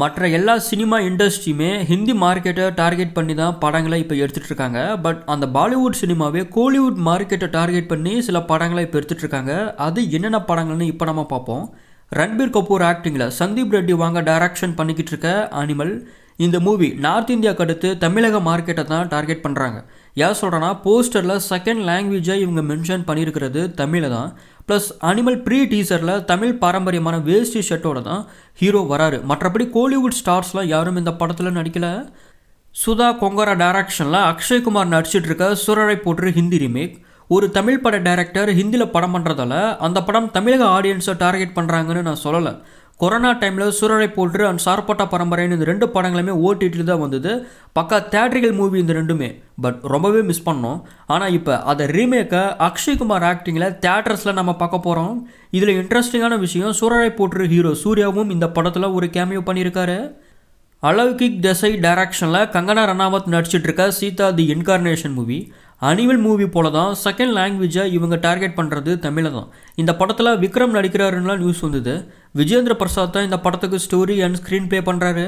மற்ற எல்லா சினிமா இண்டஸ்ட்ரியுமே ஹிந்தி மார்க்கெட்டை டார்கெட் பண்ணி தான் படங்களை இப்போ எடுத்துகிட்டு இருக்காங்க பட் அந்த பாலிவுட் சினிமாவே கோலிவுட் மார்க்கெட்டை டார்கெட் பண்ணி சில படங்களை இப்போ எடுத்துகிட்டு இருக்காங்க அது என்னென்ன படங்கள்னு இப்போ நம்ம பார்ப்போம் ரன்பீர் கபூர் ஆக்டிங்கில் சந்தீப் ரெட்டி வாங்க டைரக்ஷன் பண்ணிக்கிட்டு இருக்க அனிமல் இந்த மூவி நார்த் இந்தியாவுக்கு அடுத்து தமிழக மார்க்கெட்டை தான் டார்கெட் பண்ணுறாங்க ஏன் சொல்கிறேன்னா போஸ்டரில் செகண்ட் லாங்குவேஜை இவங்க மென்ஷன் பண்ணியிருக்கிறது தமிழை தான் ப்ளஸ் அனிமல் ப்ரீ டீசரில் தமிழ் பாரம்பரியமான வேஸ்டி ஷர்ட்டோட தான் ஹீரோ வராரு மற்றபடி கோலிவுட் ஸ்டார்ஸ்லாம் யாரும் இந்த படத்தில் நடிக்கலை சுதா கொங்கரா டைரக்ஷனில் அக்ஷய்குமார் நடிச்சிட்டு இருக்க சுரரை போற்று ஹிந்தி ரீமேக் ஒரு தமிழ் பட டைரக்டர் ஹிந்தியில் படம் பண்ணுறதால அந்த படம் தமிழக ஆடியன்ஸை டார்கெட் பண்ணுறாங்கன்னு நான் சொல்லலை கொரோனா டைமில் சூரரை போற்று அண்ட் சார்பட்டா பரம்பரைன்னு இந்த ரெண்டு படங்களுமே ஓடிடியில் தான் வந்தது பக்கா தேட்ரிக்கல் மூவி இந்த ரெண்டுமே பட் ரொம்பவே மிஸ் பண்ணோம் ஆனால் இப்போ அதை ரீமேக்கை அக்ஷய்குமார் ஆக்டிங்கில் தேட்டர்ஸில் நம்ம பார்க்க போகிறோம் இதில் இன்ட்ரெஸ்டிங்கான விஷயம் சூரரை போற்று ஹீரோ சூர்யாவும் இந்த படத்தில் ஒரு கேமியோ பண்ணியிருக்காரு அலௌகிக் தேசாய் டைரக்ஷனில் கங்கனா ரனாவத் நடிச்சிட்டு இருக்க Sita the incarnation movie animal movie போல தான் செகண்ட் லாங்குவேஜை இவங்க டார்கெட் பண்ணுறது தமிழை தான் இந்த படத்தில் விக்ரம் நடிக்கிறாருன்னா நியூஸ் வந்தது விஜேந்திர பிரசாத் தான் இந்த படத்துக்கு ஸ்டோரி அண்ட் ஸ்க்ரீன் ப்ளே பண்ணுறாரு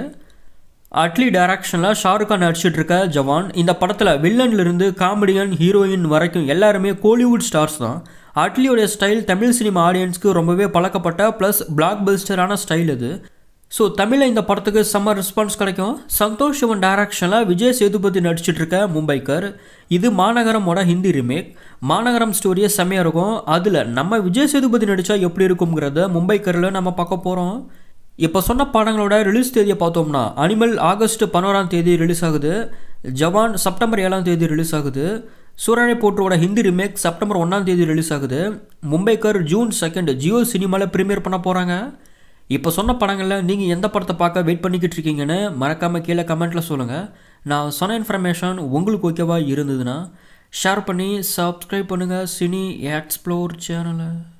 அட்லி டைரக்ஷனில் ஷாருக் கான் நடிச்சிட்டு இருக்க ஜவான் இந்த படத்தில் வில்லன்லேருந்து காமெடியன் ஹீரோயின் வரைக்கும் எல்லாருமே கோலிவுட் ஸ்டார்ஸ் தான் அட்லியோடைய ஸ்டைல் தமிழ் சினிமா ஆடியன்ஸ்க்கு ரொம்பவே பழக்கப்பட்ட ப்ளஸ் பிளாக் பஸ்டரான ஸ்டைல் இது ஸோ தமிழில் இந்த படத்துக்கு செம்ம ரெஸ்பான்ஸ் கிடைக்கும் சந்தோஷ் சிவன் டைரக்ஷனில் விஜய் சேதுபதி நடிச்சிட்டு இருக்க மும்பைக்கர் இது மாநகரமோட ஹிந்தி ரிமேக் மாநகரம் ஸ்டோரியே செம்மையாக இருக்கும் அதில் நம்ம விஜய் சேதுபதி நடித்தா எப்படி இருக்குங்கிறத மும்பைக்கரில் நம்ம பார்க்க போகிறோம் இப்போ சொன்ன படங்களோட ரிலீஸ் தேதியை பார்த்தோம்னா அனிமல் ஆகஸ்ட் பதினோராம் தேதி ரிலீஸ் ஆகுது ஜவான் செப்டம்பர் ஏழாம் தேதி ரிலீஸ் ஆகுது சூரனை போட்டுவோட ஹிந்தி ரிமேக் செப்டம்பர் ஒன்றாம் தேதி ரிலீஸ் ஆகுது மும்பைக்கர் ஜூன் செகண்ட் ஜியோ சினிமாவில் ப்ரீமியர் பண்ண போகிறாங்க இப்போ சொன்ன படங்களில் நீங்கள் எந்த படத்தை பார்க்க வெயிட் பண்ணிக்கிட்டு இருக்கீங்கன்னு மறக்காமல் கீழே கமெண்ட்டில் சொல்லுங்கள் நான் சொன்ன இன்ஃபர்மேஷன் உங்களுக்கு ஓகேவா இருந்ததுன்னா ஷேர் பண்ணி சப்ஸ்கிரைப் பண்ணுங்கள் சினி எக்ஸ்ப்ளோர் சேனலை